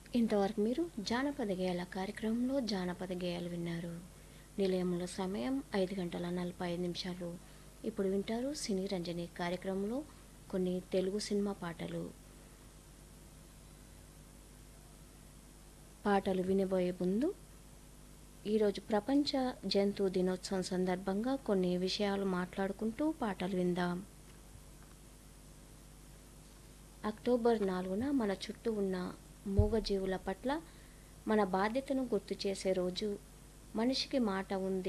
ఇంతవరకు మీరు జానపద గేయాల కార్యక్రమంలో జానపద గేయాలు విన్నారు నిలయంలో సమయం ఐదు గంటల నలభై ఐదు నిమిషాలు ఇప్పుడు వింటారు సినీ రంజని కార్యక్రమంలో కొన్ని తెలుగు సినిమా పాటలు పాటలు వినబోయే ముందు ఈరోజు ప్రపంచ జంతు దినోత్సవం సందర్భంగా కొన్ని విషయాలు మాట్లాడుకుంటూ పాటలు విందాం అక్టోబర్ నాలుగున మన చుట్టూ ఉన్న మూగజీవుల పట్ల మన బాధ్యతను గుర్తు చేసే రోజు మనిషికి మాట ఉంది